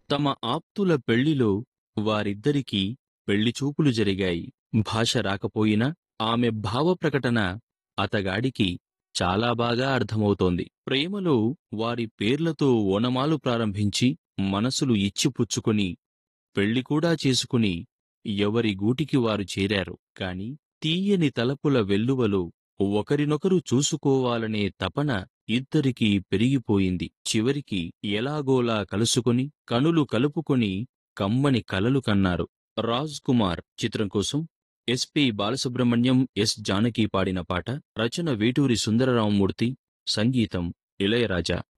తమ ఆప్తుల పెళ్లిలో వారిద్దరికీ పెళ్లిచూపులు జరిగాయి భాష రాకపోయినా ఆమె భావప్రకటన అతగాడికి చాలా బాగా అర్థమవుతోంది ప్రేమలో వారి పేర్లతో ఓనమాలు ప్రారంభించి మనసులు ఇచ్చిపుచ్చుకుని పెళ్లి కూడా చేసుకుని ఎవరి గూటికి వారు చేరారు కాని తీయని తలపుల వెల్లువలో ఒకరినొకరు చూసుకోవాలనే తపన ఇద్దరికీ పెరిగిపోయింది చివరికి ఎలాగోలా కలుసుకుని కనులు కలుపుకొని కమ్మని కలలు కన్నారు రాజ్ కుమార్ చిత్రం కోసం ఎస్పి బాలసుబ్రహ్మణ్యం ఎస్ జానకి పాడిన పాట రచన వేటూరి సుందరరామమూర్తి సంగీతం ఇళయరాజా